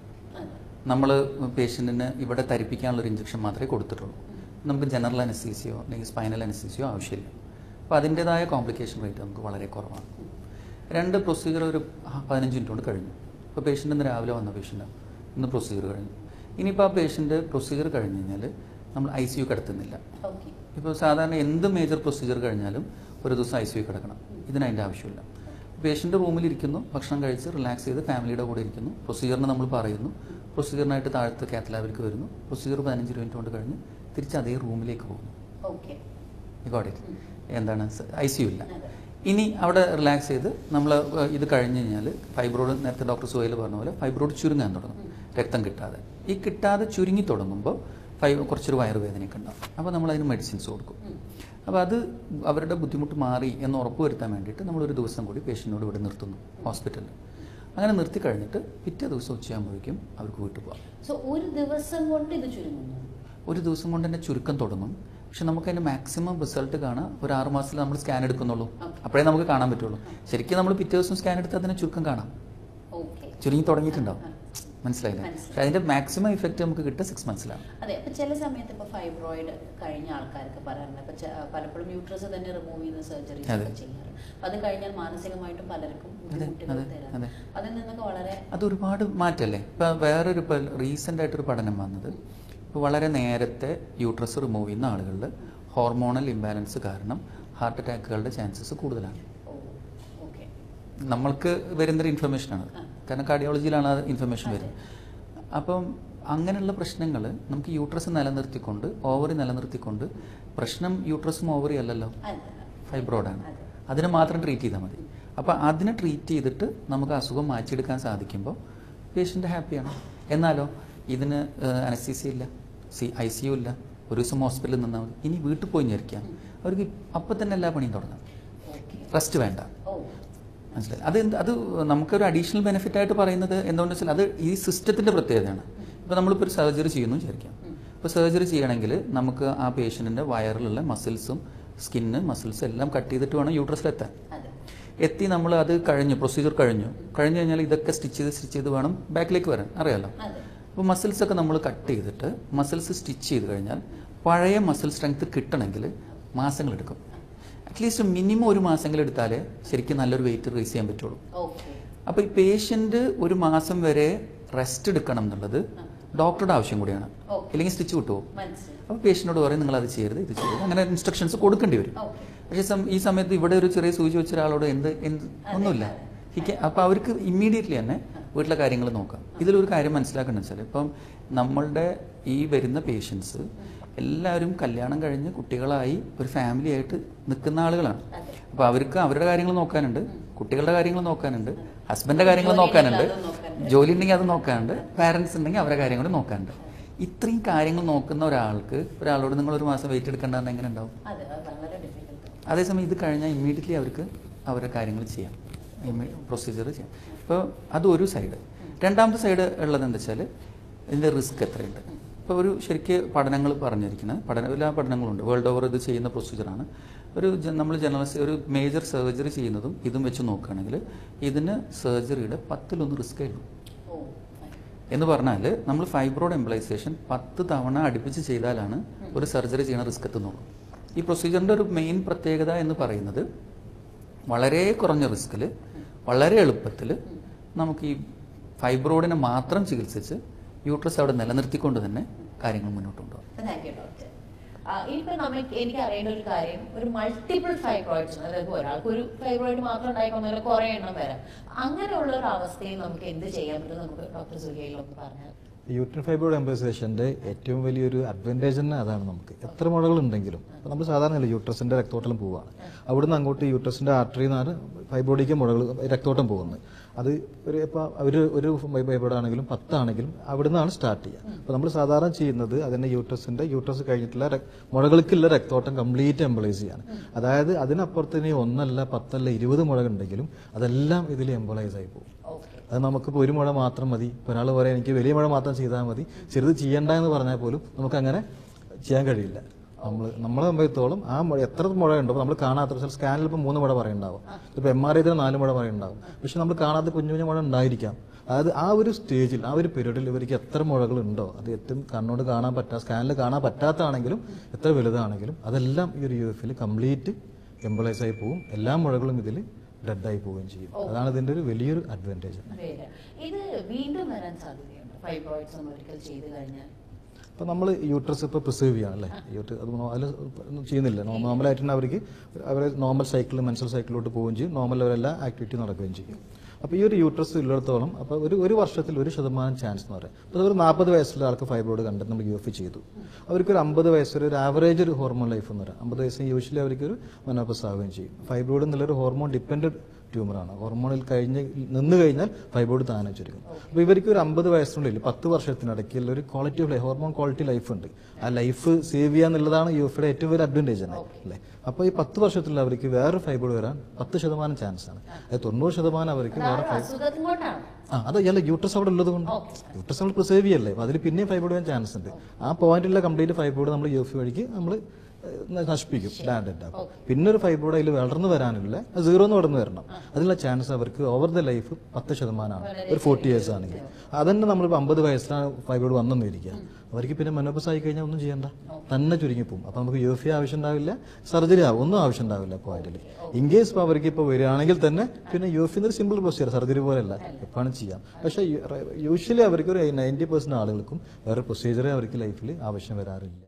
നമ്മൾ പേഷ്യൻറ്റിന് ഇവിടെ തരിപ്പിക്കാനുള്ള ഒരു ഇഞ്ചക്ഷൻ മാത്രമേ കൊടുത്തിട്ടുള്ളൂ നമുക്ക് ജനറൽ അനസ്തീസിയോ അല്ലെങ്കിൽ സ്പൈനൽ അനസ്തീസിയോ ആവശ്യമില്ല അപ്പോൾ അതിൻ്റെതായ കോംപ്ലിക്കേഷൻ റേറ്റ് നമുക്ക് വളരെ കുറവാണ് രണ്ട് പ്രൊസീജിയർ ഒരു പതിനഞ്ച് മിനിറ്റ് കൊണ്ട് കഴിഞ്ഞു ഇപ്പോൾ പേഷ്യൻ്റ് ഇന്ന് രാവിലെ വന്ന പേഷ്യൻ്റാണ് ഇന്ന് പ്രൊസീജിയർ കഴിഞ്ഞു ഇനിയിപ്പോൾ ആ പേഷ്യൻ്റ് പ്രൊസീജിയർ കഴിഞ്ഞ് കഴിഞ്ഞാൽ നമ്മൾ ഐ സി യു കിടത്തുന്നില്ല ഓക്കെ ഇപ്പോൾ സാധാരണ എന്ത് മേജർ പ്രൊസീജിയർ കഴിഞ്ഞാലും ഒരു ദിവസം ഐ സി യു കിടക്കണം ഇതിന് അതിൻ്റെ ആവശ്യമില്ല പേഷ്യൻ്റ് റൂമിലിരിക്കുന്നു ഭക്ഷണം കഴിച്ച് റിലാക്സ് ചെയ്ത് ഫാമിലിയുടെ കൂടെ ഇരിക്കുന്നു പ്രൊസീജിയറിന് നമ്മൾ പറയുന്നു പ്രൊസീജിയറിനായിട്ട് താഴത്ത് കാത്തലാബിലേക്ക് വരുന്നു പ്രൊസീജിയർ പതിനഞ്ച് മിനിറ്റ് കൊണ്ട് കഴിഞ്ഞ് തിരിച്ച് അതേ റൂമിലേക്ക് പോകുന്നു ഓക്കെ ഗോഡ് ഇറ്റ് എന്താണ് ഐ സി യു ഇല്ല ഇനി അവിടെ റിലാക്സ് ചെയ്ത് നമ്മൾ ഇത് കഴിഞ്ഞ് കഴിഞ്ഞാൽ ഫൈബ്രോഡ് നേരത്തെ ഡോക്ടർ സുഹൈൽ പറഞ്ഞ പോലെ ഫൈബ്രോഡ് ചുരുങ്ങാൻ തുടങ്ങും രക്തം കിട്ടാതെ ഈ കിട്ടാതെ ചുരുങ്ങി തുടങ്ങുമ്പോൾ ഫൈ കുറച്ചൊരു വയറുവേദനയൊക്കെ ഉണ്ടാവും അപ്പോൾ നമ്മൾ അതിന് മെഡിസിൻസ് കൊടുക്കും അപ്പോൾ അത് അവരുടെ ബുദ്ധിമുട്ട് മാറി എന്ന് ഉറപ്പ് വരുത്താൻ വേണ്ടിയിട്ട് നമ്മളൊരു ദിവസം കൂടി പേഷ്യൻറ്റിനോട് ഇവിടെ നിർത്തുന്നു ഹോസ്പിറ്റലിൽ അങ്ങനെ നിർത്തി കഴിഞ്ഞിട്ട് പിറ്റേ ദിവസം ഉച്ചയാകുമ്പോഴേക്കും അവർക്ക് വീട്ടിൽ പോകാം സോ ഒരു ദിവസം കൊണ്ട് ഇത് ചുരുങ്ങുന്നു ഒരു ദിവസം കൊണ്ട് തന്നെ ചുരുക്കം തുടങ്ങും പക്ഷെ നമുക്ക് അതിന്റെ മാക്സിമം റിസൾട്ട് കാണാൻ ഒരു ആറ് മാസത്തിൽ നമ്മൾ സ്കാൻ എടുക്കുന്നുള്ളൂ അപ്പോഴേ നമുക്ക് കാണാൻ പറ്റുള്ളൂ ശരിക്കും നമ്മൾ പിറ്റേ ദിവസം സ്കാൻ എടുത്താൽ അതിന് ചുരുക്കം കാണാം ഓക്കെ ചുരുങ്ങി തുടങ്ങിയിട്ടുണ്ടാവും മനസ്സിലായില്ലേ മനസ്സിലായി. പക്ഷെ അതിന്റെ മാക്സിമം ഇഫക്റ്റ് നമുക്ക് കിട്ടുക സിക്സ് മന്ത്സിലാണ് അതെ അപ്പൊ ചില സമയത്ത് ഇപ്പൊ ഫൈബ്രോയിഡ് കഴിഞ്ഞ ആൾക്കാർക്ക് പറയാറുണ്ട് അപ്പൊ ച- പലപ്പോഴും യൂട്രസ് തന്നെ റിമൂവ് ചെയ്യുന്ന സർജറീസ് അതെ. ഒക്കെ ചെയ്യാറ് അപ്പൊ അത് കഴിഞ്ഞാൽ മാനസികമായിട്ടും പലർക്കും ബുദ്ധിമുട്ടുകൾ അതെ, തരാം അതെ. അതിൽ നിന്നൊക്കെ വളരെ അത് ഒരുപാട് മാറ്റല്ലേ ഇപ്പൊ വേറൊരു ഇപ്പൊ റീസെന്റ് ആയിട്ടൊരു പഠനം വന്നത് ഇപ്പൊ വളരെ നേരത്തെ യൂട്രസ് റിമൂവ് ചെയ്യുന്ന ആളുകളിൽ ഹോർമോണൽ ഇംബാലൻസ് കാരണം ഹാർട്ട് അറ്റാക്കുകളുടെ ചാൻസസ് കൂടുതലാണ് ഓ ഓക്കെ നമ്മൾക്ക് വരുന്നൊരു ഇൻഫർമേഷനാണ് കാരണം കാർഡിയോളജിയിലാണ് ആ ഇൻഫർമേഷൻ വരുന്നത് അപ്പം അങ്ങനെയുള്ള പ്രശ്നങ്ങൾ നമുക്ക് യൂട്രസ് നിലനിർത്തിക്കൊണ്ട് ഓവറി നിലനിർത്തിക്കൊണ്ട് പ്രശ്നം യൂട്രസും ഓവറി അല്ലല്ലോ അതെ ഫൈബ്രോയിഡാണ് അതിനെ മാത്രം ട്രീറ്റ് ചെയ്താൽ മതി അപ്പോൾ അതിനെ ട്രീറ്റ് ചെയ്തിട്ട് നമുക്ക് അസുഖം മാറ്റിയെടുക്കാൻ സാധിക്കുമ്പോൾ പേഷ്യൻ്റ് ഹാപ്പിയാണ് എന്നാലോ ഇതിന് അനസ്തീസി ഇല്ല സി ഐ സി യു ഇല്ല ഒരു ദിവസം ഹോസ്പിറ്റലിൽ നിന്നാൽ മതി ഇനി വീട്ടിൽ പോയി ഞെരിക്കാം അവർക്ക് അപ്പം തന്നെ എല്ലാ പണിയും തുടങ്ങാം ഓക്കെ റെസ്റ്റ് വേണ്ട ഓ മനസ്സിലായി അത് എന്ത് അത് നമുക്കൊരു അഡീഷണൽ ബെനിഫിറ്റ് ആയിട്ട് പറയുന്നത് എന്തുകൊണ്ടെന്ന് വെച്ചാൽ അത് ഈ സിസ്റ്റത്തിന്റെ പ്രത്യേകതയാണ് ഇപ്പോൾ നമ്മളിപ്പോൾ ഒരു സർജറി ചെയ്യുന്നു വിചാരിക്കാം ഇപ്പോൾ സർജറി ചെയ്യണമെങ്കിൽ നമുക്ക് ആ പേഷ്യൻറ്റിൻ്റെ വയറിലുള്ള മസിൽസും സ്കിന്ന് മസിൽസ് എല്ലാം കട്ട് ചെയ്തിട്ട് വേണം യൂട്രസിലെത്താൻ അതെ എത്തി നമ്മൾ അത് കഴിഞ്ഞു പ്രൊസീജിയർ കഴിഞ്ഞു കഴിഞ്ഞു കഴിഞ്ഞാൽ ഇതൊക്കെ സ്റ്റിച്ച് ചെയ്ത് സ്റ്റിച്ച് ചെയ്ത് വേണം ബാക്കിലേക്ക് വരാൻ അറിയാലോ അതെ അപ്പോൾ മസിൽസ് ഒക്കെ നമ്മൾ കട്ട് ചെയ്തിട്ട് മസിൽസ് സ്റ്റിച്ച് ചെയ്ത് കഴിഞ്ഞാൽ പഴയ മസിൽ സ്ട്രെങ്ത് കിട്ടണമെങ്കിൽ മാസങ്ങളെടുക്കും അറ്റ്ലീസ്റ്റ് മിനിമം ഒരു മാസങ്ങൾ എടുത്താലേ ശരിക്കും നല്ലൊരു വെയിറ്റ് റേസ് ചെയ്യാൻ പറ്റുള്ളൂ ഓക്കെ അപ്പോൾ ഈ പേഷ്യൻ്റ് ഒരു മാസം വരെ റെസ്റ്റ് എടുക്കണം എന്നുള്ളത് ഡോക്ടറുടെ ആവശ്യം കൂടിയാണ് Okay. ഇല്ലെങ്കിൽ സ്റ്റിച്ച് വിട്ടുപോകും മനസ്സിലായി അപ്പോൾ പേഷ്യനോട് പറയും നിങ്ങൾ അത് ചെയ്യരുത് ഇത് ചെയ്യരുത് അങ്ങനെ ഇൻസ്ട്രക്ഷൻസ് കൊടുക്കേണ്ടി വരും ഓക്കെ പക്ഷേ സം- ഈ സമയത്ത് ഇവിടെ ഒരു ചെറിയ സൂചി വെച്ച ഒരാളോട് എന്ത് എന്ത് ഒന്നുമില്ല ഹിക്ക് അപ്പോൾ അവർക്ക് ഇമ്മീഡിയറ്റ്ലി തന്നെ വീട്ടിലെ കാര്യങ്ങൾ നോക്കാം ഇതിലൊരു കാര്യം മനസ്സിലാക്കണം വെച്ചാൽ ഇപ്പം നമ്മളുടെ ഈ വരുന്ന പേഷ്യൻസ് എല്ലാവരും കല്യാണം കഴിഞ്ഞ് കുട്ടികളായി ഒരു ഫാമിലി ആയിട്ട് നിൽക്കുന്ന ആളുകളാണ് അപ്പോൾ അവർക്ക് അവരുടെ കാര്യങ്ങൾ നോക്കാനുണ്ട് കുട്ടികളുടെ കാര്യങ്ങൾ നോക്കാനുണ്ട് ഹസ്ബൻഡിന്റെ കാര്യങ്ങൾ നോക്കാനുണ്ട് ജോലി ഉണ്ടെങ്കിൽ അത് നോക്കാനുണ്ട് പാരൻസ് ഉണ്ടെങ്കിൽ അവരുടെ കാര്യങ്ങൾ നോക്കാനുണ്ട് ഇത്രയും കാര്യങ്ങൾ നോക്കുന്ന ഒരാൾക്ക് ഒരാളോട് നിങ്ങൾ ഒരു മാസം വെയിറ്റ് എടുക്കേണ്ടതെന്ന് എങ്ങനെ ഉണ്ടാവും അതെ അത് വളരെ ഡിഫിക്കൽട്ട് അതേസമയം ഇത് കഴിഞ്ഞാൽ ഇമ്മീഡിയറ്റ്ലി അവർക്ക് അവരുടെ കാര്യങ്ങൾ ചെയ്യാം പ്രൊസീജിയർ ചെയ്യാം അപ്പോൾ അതൊരു സൈഡ് രണ്ടാമത്തെ സൈഡ് ഉള്ളത് എന്താ വെച്ചാൽ ഇതിൻ്റെ റിസ്ക് എത്രയുണ്ട് ഇപ്പോൾ ഒരു ശരിക്ക് പഠനങ്ങൾ പറഞ്ഞിരിക്കുന്നത് പഠന എല്ലാ പഠനങ്ങളുണ്ട് വേൾഡ് ഓവർ ഇത് ചെയ്യുന്ന പ്രൊസീജിയറാണ് ഒരു നമ്മൾ ജനറൽ ഒരു മേജർ സർജറി ചെയ്യുന്നതും ഇതും വെച്ച് നോക്കുകയാണെങ്കിൽ ഇതിന് സർജറിയുടെ പത്തിലൊന്ന് റിസ്കേ ഉള്ളൂ ഓ എന്ന് പറഞ്ഞാൽ നമ്മൾ ഫൈബ്രോഡ് എംപ്ലൈസേഷൻ പത്ത് തവണ അടുപ്പിച്ച് ചെയ്താലാണ് ഒരു സർജറി ചെയ്യണ റിസ്ക് എത്തുന്നുള്ളൂ ഈ പ്രൊസീജിയറിൻ്റെ ഒരു മെയിൻ പ്രത്യേകത എന്ന് പറയുന്നത് വളരെ കുറഞ്ഞ റിസ്കിൽ വളരെ എളുപ്പത്തിൽ നമുക്ക് ഈ ഫൈബ്രോയിഡിനെ മാത്രം ചികിത്സിച്ച് യൂട്രസ് അവിടെ നിലനിർത്തിക്കൊണ്ട് തന്നെ കാര്യങ്ങൾ മുന്നോട്ട് കൊണ്ടുപോകാം താങ്ക് യു ഡോക്ടർ ഇപ്പൊ നമുക്ക് എനിക്ക് അറിയേണ്ട ഒരു കാര്യം ഒരു മൾട്ടിപ്പിൾ ഫൈബ്രോയിഡ്സ് അതായത് ഒരാൾക്ക് ഒരു ഫൈബ്രോയിഡ് മാത്രം ഉണ്ടായിക്കൊണ്ടല്ല കുറെ എണ്ണം വരാം അങ്ങനെയുള്ള ഒരു അവസ്ഥയിൽ നമുക്ക് എന്ത് ചെയ്യാൻ പറ്റും നമുക്ക് ഡോക്ടർ സുഹൈൽ ഒന്ന് പറഞ്ഞാൽ യൂട്രിൻ ഫൈബ്രോയിഡ് എംബസേഷൻ്റെ ഏറ്റവും വലിയൊരു അഡ്വാൻറ്റേജ് തന്നെ അതാണ് നമുക്ക് എത്ര മുഴകൾ ഉണ്ടെങ്കിലും അപ്പോൾ നമ്മൾ സാധാരണ യൂട്രസിൻ്റെ രക്തോട്ടം പോവുകയാണ് അവിടുന്ന് അങ്ങോട്ട് യൂട്രസിൻ്റെ ആർട്ടറിയിൽ നിന്നാണ് ഫൈബ്രോയിഡിക്ക് മുഴകൾ രക്തോട്ടം പോകുന്നത് അത് ഒരു ഇപ്പോൾ ഒരു ഒരു ഫൈബ്രോയിഡ് ആണെങ്കിലും പത്താണെങ്കിലും അവിടുന്നാണ് സ്റ്റാർട്ട് ചെയ്യുക അപ്പോൾ നമ്മൾ സാധാരണ ചെയ്യുന്നത് അതിൻ്റെ യൂട്രസിൻ്റെ യൂട്രസ് കഴിഞ്ഞിട്ടുള്ള രക്- മുഴകൾക്കുള്ള രക്തോട്ടം കംപ്ലീറ്റ് എംബളൈസ് ചെയ്യാണ് അതായത് അതിനപ്പുറത്ത് ഇനി ഒന്നല്ല പത്തല്ല ഇരുപത് മുഴ ഉണ്ടെങ്കിലും അതെല്ലാം ഇതിൽ എംബളൈസ് ആയി പോകും അത് നമുക്കിപ്പോൾ ഒരു മുഴ മാത്രം മതി ഇപ്പോൾ ഒരാൾ പറയാം എനിക്ക് വലിയ മുഴ മാത്രം ചെയ്താൽ മതി ചെറുത് ചെയ്യണ്ട എന്ന് പറഞ്ഞാൽ പോലും നമുക്കങ്ങനെ ചെയ്യാൻ കഴിയില്ല നമ്മൾ നമ്മളെ സംബന്ധിച്ചോളം ആ മുഴ എത്ര മുഴ ഉണ്ടോ നമ്മൾ കാണാത്ത ചില സ്കാനിൽ ഇപ്പോൾ മൂന്ന് മുഴ പറയുണ്ടാവും ഇപ്പോൾ എം ആർ ഐ നാല് മുഴ പറയുണ്ടാവും പക്ഷെ നമ്മൾ കാണാത്ത കുഞ്ഞു കുഞ്ഞു മുഴ ഉണ്ടായിരിക്കാം അതായത് ആ ഒരു സ്റ്റേജിൽ ആ ഒരു പീരീഡിൽ ഇവർക്ക് എത്ര മുഴകൾ ഉണ്ടോ അത് ഏറ്റവും കണ്ണോട് കാണാൻ പറ്റാ സ്കാനിൽ കാണാൻ പറ്റാത്തതാണെങ്കിലും എത്ര വലുതാണെങ്കിലും അതെല്ലാം ഈ ഒരു യു എഫിൽ കംപ്ലീറ്റ് എംബളൈസ് ആയി പോവും എല്ലാ മുഴകളും ഇതിൽ ഡെഡായി പോവുകയും ചെയ്യും അതാണ് ഇതിൻ്റെ ഒരു വലിയൊരു അഡ്വാൻറ്റേജ് വേണ്ട. ഇത് വീണ്ടും വരാൻ സാധ്യതയുണ്ട് ഫൈബ്രോയിഡ്സ് നമ്മൾ ഒരിക്കൽ ചെയ്ത് കഴിഞ്ഞാൽ അപ്പോൾ നമ്മൾ യൂട്രസ് ഇപ്പോൾ പ്രിസേർവ് ചെയ്യാണ് അല്ലേ യൂട്ര അത് നോ- അതിൽ ഒന്നും ചെയ്യുന്നില്ല നോർമലായിട്ട് തന്നെ അവർക്ക് അവർ നോർമൽ സൈക്കിൾ മെൻസൽ സൈക്കിളിലോട്ട് പോവുകയും ചെയ്യും നോർമൽ അവരെല്ലാ ആക്ടിവിറ്റി നടക്കുകയും ചെയ്യും അപ്പോൾ ഈ ഒരു യൂട്രസ് ഉള്ളിടത്തോളം അപ്പോൾ ഒരു ഒരു വർഷത്തിൽ ഒരു ശതമാനം ചാൻസ് എന്ന് പറയും അപ്പോൾ ഒരു നാൽപ്പത് വയസ്സുള്ള ആൾക്ക് ഫൈബ്രോയിഡ് കണ്ടിട്ട് നമ്മൾ യു എഫ് ചെയ്തു അവർക്ക് ഒരു അമ്പത് വയസ്സൊരു ഒരു ആവറേജ് ഒരു ഹോർമോൺ ലൈഫ് എന്ന് പറയാം അമ്പത് വയസ്സിന് യൂഷ്വലി അവർക്ക് ഒരു മെനോപ്പസ് ആവുകയും ചെയ്യും ഫൈബ്രോയിഡ് എന്നുള്ളൊരു ഹോർമോൺ ഡിപ്പെൻഡഡ് ട്യൂമറാണ് ഹോർമോണിൽ കഴിഞ്ഞ് നിന്ന് കഴിഞ്ഞാൽ ഫൈബ്രോയിഡ് താനെ ചുരുക്കും അപ്പോൾ ഇവർക്ക് ഒരു അമ്പത് വയസ്സിനുള്ളിൽ പത്ത് വർഷത്തിനിടയ്ക്കുള്ള ഒരു quality of life hormone quality life ഉണ്ട് ആ ലൈഫ് സേവ് ചെയ്യുക എന്നുള്ളതാണ് യു എഫിയുടെ ഏറ്റവും വലിയ അഡ്വാൻറ്റേജ് തന്നെ അല്ലേ അപ്പോൾ ഈ പത്ത് വർഷത്തിൽ അവർക്ക് വേറെ ഫൈബ്രോയിഡ് വരാൻ പത്ത് ശതമാനം ചാൻസ് ആണ് അത് തൊണ്ണൂറ് ശതമാനം അവർക്ക് വേറെ ഫൈ അസുഖം കൊണ്ടാണ് ആ അത് അല്ല യൂട്രസ് അവിടെ ഉള്ളത് കൊണ്ട് യൂട്രസ് നമ്മൾ പ്രിസേർവ് ചെയ്യല്ലേ അപ്പോൾ അതിൽ പിന്നെയും ഫൈബ്രോയിഡ് വരാൻ ചാൻസ് ഉണ്ട് ആ പോയിന്റിലുള്ള കംപ്ലീറ്റ് ഫൈബ്രോയിഡ് നമ്മൾ യു എഫ് വഴിക്ക് നമ്മൾ നശിപ്പിക്കും ഡാൻഡ് ആക്കും പിന്നെ ഒരു ഫൈബ്രോയിഡ് അതിൽ വളർന്നു വരാനില്ല സീറോ എന്ന് വളർന്നു വരണം അതിനുള്ള ചാൻസ് അവർക്ക് ഓവർ ദ ലൈഫ് പത്ത് ശതമാനമാണ് ഒരു ഫോർട്ടി ഇയേഴ്സ് ആണെങ്കിൽ അതന്നെ നമ്മളിപ്പോൾ അമ്പത് വയസ്സിലാണ് ഫൈബ്രോയിഡ് വന്നെന്നിരിക്കുക അവർക്ക് പിന്നെ മെനോപ്പസ് ആയി കഴിഞ്ഞാൽ ഒന്നും ചെയ്യണ്ട തന്നെ ചുരുങ്ങിപ്പോവും അപ്പോൾ നമുക്ക് യു എഫ് ആവശ്യം ഉണ്ടാവില്ല സർജറി ആവും ഒന്നും ആവശ്യം ഉണ്ടാവില്ല പോയിന്റിൽ ഇൻ കേസ് ഇപ്പോൾ അവർക്ക് ഇപ്പോൾ വരികയാണെങ്കിൽ തന്നെ പിന്നെ U F simple procedure surgery പോലെയല്ല എപ്പോഴും ചെയ്യാം പക്ഷേ യൂഷ്വലി അവർക്ക് ഒരു നയൻറ്റി പെർസെന്റ് ആളുകൾക്കും വേറെ പ്രൊസീജിയറേ അവർക്ക് ലൈഫിൽ ആവശ്യം വരാറില്ല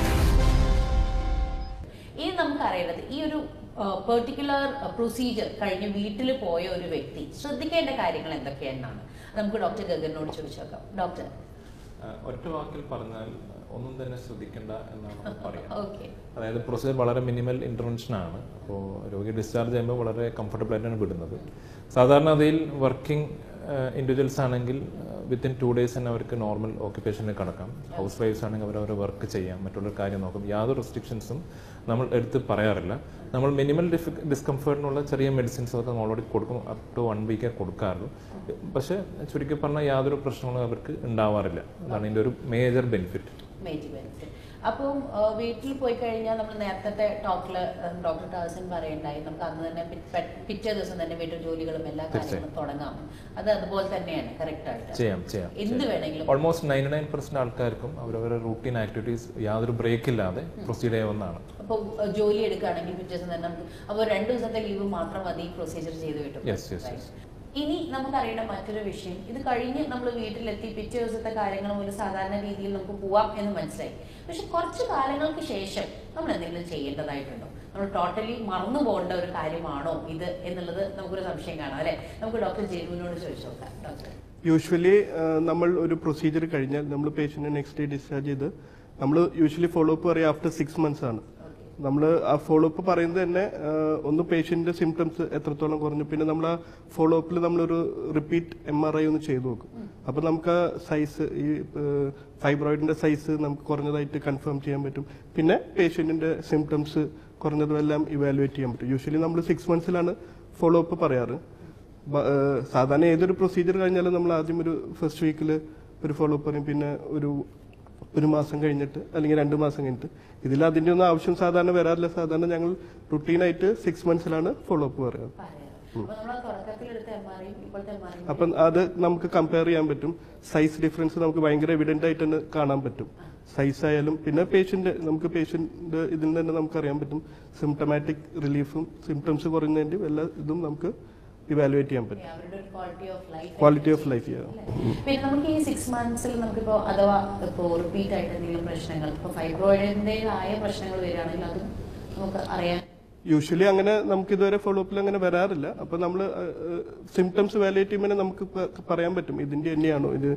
ഇനി നമുക്കറിയേണ്ടത് ഈ ഒരു പെർട്ടിക്കുലർ പ്രൊസീജിയർ കഴിഞ്ഞ് വീട്ടിൽ പോയ ഒരു വ്യക്തി ശ്രദ്ധിക്കേണ്ട കാര്യങ്ങൾ എന്തൊക്കെയെന്നാണ് നമുക്ക് ഡോക്ടർ ഗഗനോട് ചോദിച്ചു നോക്കാം ഡോക്ടർ ആ, ഒറ്റ വാക്കിൽ പറഞ്ഞാൽ ഒന്നും തന്നെ ശ്രദ്ധിക്കേണ്ട എന്നാണ് നമുക്ക് പറയാം ഓക്കെ അതായത് പ്രൊസീജിയർ വളരെ മിനിമൽ ഇന്റർവെൻഷൻ ആണ് അപ്പോൾ രോഗി ഡിസ്ചാർജ് ചെയ്യുമ്പോൾ വളരെ കംഫർട്ടബിൾ ആയിട്ടാണ് വിടുന്നത് സാധാരണ അതിൽ വർക്കിംഗ് ഇൻഡിവിജ്വൽസ് ആണെങ്കിൽ വിത്തിൻ ടു ഡേയ്സ് തന്നെ അവർക്ക് നോർമൽ ഓക്യുപ്പേഷനിൽ കടക്കാം ഹൗസ് വൈഫ്സ് ആണെങ്കിൽ അവർ അവരുടെ വർക്ക് ചെയ്യാം മറ്റുള്ള കാര്യം നോക്കും യാതൊരു റെസ്ട്രിക്ഷൻസും നമ്മൾ എടുത്ത് പറയാറില്ല നമ്മൾ മിനിമൽ ഡിസ്കംഫേർട്ടിനുള്ള ചെറിയ മെഡിസിൻസ് ഒക്കെ നമ്മൾ ഓൾറെഡി കൊടുക്കും അപ് ടു വൺ വീക്കേ കൊടുക്കാറുള്ളൂ പക്ഷേ ചുരുക്കി പറഞ്ഞാൽ യാതൊരു പ്രശ്നങ്ങളും അവർക്ക് ഉണ്ടാവാറില്ല അതാണ് ഇതിൻ്റെ ഒരു മേജർ ബെനിഫിറ്റ് മേജർ ബെനിഫിറ്റ് അപ്പം ആ, വീട്ടിൽ പോയി കഴിഞ്ഞാൽ നമ്മൾ നേരത്തെ ടോക്കിൽ ഡോക്ടർ ടാസൻ പറയുണ്ടായി നമുക്ക് അന്ന് തന്നെ പി- പെ- പിറ്റേ ദിവസം തന്നെ വീട്ടു ജോലികളും എല്ലാ കാര്യങ്ങളും തുടങ്ങാം അത് അതുപോലെ തന്നെയാണ് കറക്റ്റ് ആയിട്ട് ചെയ്യാം ചെയ്യാം എന്ത് വേണമെങ്കിലും ഓൾമോസ്റ്റ് നയൻറ്റി നയൻ പെർസെന്റ് ആൾക്കാർക്കും അവരവരുടെ റൂട്ടീൻ ആക്ടിവിറ്റീസ് യാതൊരു ബ്രേക്ക് ഇല്ലാതെ പ്രൊസീഡ് ചെയ്യാവുന്നതാണ് അപ്പോൾ ജോലി എടുക്കുകയാണെങ്കിൽ പിറ്റേ ദിവസം തന്നെ നമുക്ക് അപ്പോൾ രണ്ട് ദിവസത്തെ ലീവ് മാത്രം മതി പ്രൊസീജിയർ ചെയ്ത് കിട്ടും Yes, yes, yes. ഇനി നമുക്കറിയേണ്ട മറ്റൊരു വിഷയം ഇത് കഴിഞ്ഞ് നമ്മൾ വീട്ടിലെത്തി പിറ്റേ ദിവസത്തെ കാര്യങ്ങൾ ഒരു സാധാരണ രീതിയിൽ നമുക്ക് പോവാം എന്ന് മനസ്സിലായി പക്ഷെ കുറച്ച് കാലങ്ങൾക്ക് ശേഷം നമ്മൾ എന്തെങ്കിലും ചെയ്യേണ്ടതായിട്ടുണ്ടോ നമ്മൾ ടോട്ടലി മറന്നു പോകേണ്ട ഒരു കാര്യമാണോ ഇത് എന്നുള്ളത് നമുക്കൊരു സംശയം കാണാം അല്ലെ നമുക്ക് ഡോക്ടർ ജെനുവിനോട് ചോദിച്ചു നോക്കാം ഡോക്ടർ യൂഷ്വലി നമ്മൾ ഒരു പ്രൊസീജിയർ കഴിഞ്ഞാൽ നമ്മൾ പേഷ്യൻറ്റിനെ നെക്സ്റ്റ് ഡേ ഡിസ്ചാർജ് ചെയ്ത് നമ്മൾ യൂഷ്വലി ഫോളോ അപ്പ് പറയുക ആഫ്റ്റർ സിക്സ് മന്ത്സ് ആണ് നമ്മൾ ആ ഫോളോ അപ്പ് പറയുന്നത് തന്നെ ആ, ഒന്ന് പേഷ്യന്റിന്റെ സിംറ്റംസ് എത്രത്തോളം കുറഞ്ഞു പിന്നെ നമ്മൾ ആ ഫോളോ അപ്പിൽ നമ്മളൊരു റിപ്പീറ്റ് എം ആർ ഐ ഒന്ന് ചെയ്തു നോക്കും അപ്പൊ നമുക്ക് ആ സൈസ് ഈ ഫൈബ്രോയിഡിന്റെ സൈസ് നമുക്ക് കുറഞ്ഞതായിട്ട് കൺഫേം ചെയ്യാൻ പറ്റും പിന്നെ പേഷ്യന്റിന്റെ സിംറ്റംസ് കുറഞ്ഞതും എല്ലാം ഇവാലുവേറ്റ് ചെയ്യാൻ പറ്റും യൂഷ്വലി നമ്മൾ സിക്സ് മന്ത്സിലാണ് ഫോളോ അപ്പ് പറയാറ് ബ- ഏഹ് സാധാരണ ഏതൊരു പ്രൊസീജിയർ കഴിഞ്ഞാലും നമ്മൾ ആദ്യം ഒരു ഫസ്റ്റ് വീക്കിൽ ഒരു ഫോളോ അപ്പ് പറയും പിന്നെ ഒരു ഒരു മാസം കഴിഞ്ഞിട്ട് അല്ലെങ്കിൽ രണ്ട് മാസം കഴിഞ്ഞിട്ട് ഇതിൽ അതിന്റെ ഒന്നും ആവശ്യം സാധാരണ വരാറില്ല സാധാരണ ഞങ്ങൾ റുട്ടീനായിട്ട് സിക്സ് മന്ത്സിലാണ് ഫോളോ അപ്പ് പറയാറ് പറയാം അപ്പൊ നമ്മൾ തുടക്കത്തിലെടുത്ത എം ആർ ഐ ഇപ്പോഴത്തെ എം ആർ ഐ അപ്പം അത് നമുക്ക് കമ്പയർ ചെയ്യാൻ പറ്റും സൈസ് ഡിഫറൻസ് നമുക്ക് ഭയങ്കര എവിഡന്റ് ആയിട്ട് തന്നെ കാണാൻ പറ്റും സൈസ് ആയാലും പിന്നെ പേഷ്യന്റ് നമുക്ക് പേഷ്യന്റ് ഇതിൽ തന്നെ നമുക്ക് അറിയാൻ പറ്റും സിംറ്റമാറ്റിക് റിലീഫും സിംറ്റംസ് കുറയുന്നതിന്റെ എല്ലാ ഇതും നമുക്ക് ഇവാലുവേറ്റ് ചെയ്യാൻ പറ്റും അവരുടെ ഒരു quality of life quality of life ചെയ്യാം പിന്നെ നമുക്ക് ഈ സിക്സ് മന്ത്സിൽ നമുക്കിപ്പോ അഥവാ ഇപ്പോ റിപ്പീറ്റ് ആയിട്ട് എന്തെങ്കിലും പ്രശ്നങ്ങൾ ഇപ്പൊ ഫൈബ്രോയിഡിന്റേതായ പ്രശ്നങ്ങൾ വരികയാണെങ്കിൽ അതും നമുക്ക് അറിയാൻ യൂഷ്വലി അങ്ങനെ നമുക്ക് ഇതുവരെ ഫോളോ അപ്പിൽ അങ്ങനെ വരാറില്ല അപ്പൊ നമ്മൾ സിംറ്റംസ് വാലിഡേറ്റ് ചെയ്യുമ്പോൾ നമുക്ക് പ- പറയാൻ പറ്റും ഇതിന്റെ തന്നെയാണോ ഇത്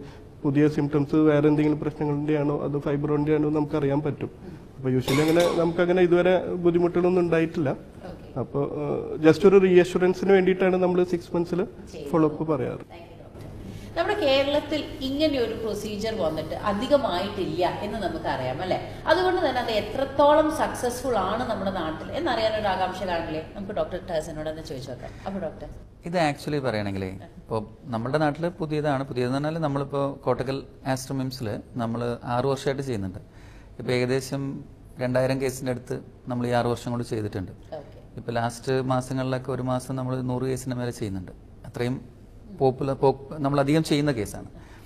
പുതിയ സിംറ്റംസ് വേറെ എന്തെങ്കിലും പ്രശ്നങ്ങളുടെ ആണോ അത് ഫൈബ്രോയിഡിന്റെ ആണോ നമുക്ക് അറിയാൻ പറ്റും അപ്പോൾ യൂഷ്വലി അങ്ങനെ നമുക്കങ്ങനെ ഇതുവരെ ബുദ്ധിമുട്ടുകളൊന്നും ഉണ്ടായിട്ടില്ല അപ്പോൾ ജസ്റ്റ് ഒരു റീഅഷുറൻസിന് വേണ്ടിയിട്ടാണ് നമ്മൾ സിക്സ് മന്ത്സിൽ ഫോളോ അപ്പ് പറയാറ് നമ്മുടെ കേരളത്തിൽ ഇങ്ങനെ ഒരു പ്രൊസീജിയർ വന്നിട്ട് അധികമായിട്ടില്ല എന്ന് നമുക്കറിയാം അല്ലെ അതുകൊണ്ട് തന്നെ അത് എത്രത്തോളം സക്സസ്ഫുൾ ആണ് നമ്മുടെ നാട്ടിൽ എന്നറിയാൻ ഒരു ആകാംക്ഷ കാണില്ലേ നമുക്ക് ഡോക്ടർ ടാസിനോട് തന്നെ ചോദിച്ചു നോക്കാം അപ്പൊ ഡോക്ടർ ഇത് ആക്ച്വലി പറയുകയാണെങ്കിലേ ഇപ്പോൾ നമ്മുടെ നാട്ടിൽ പുതിയതാണ് പുതിയതെന്ന് പറഞ്ഞാൽ നമ്മളിപ്പോൾ കോട്ടക്കൽ ആസ്ട്രോമിംസിൽ നമ്മൾ ആറു വർഷമായിട്ട് ചെയ്യുന്നുണ്ട് ഇപ്പോൾ ഏകദേശം രണ്ടായിരം കേസിൻ്റെ അടുത്ത് നമ്മൾ ഈ ആറു വർഷം കൊണ്ട് ചെയ്തിട്ടുണ്ട് ഓക്കെ ഇപ്പോൾ ലാസ്റ്റ് മാസങ്ങളിലൊക്കെ ഒരു മാസം നമ്മൾ നൂറ് കേസിന് മേലെ ചെയ്യുന്നുണ്ട് അത്രയും പോപ്പുലർ നമ്മൾ അധികം ചെയ്യുന്ന കേസാണ്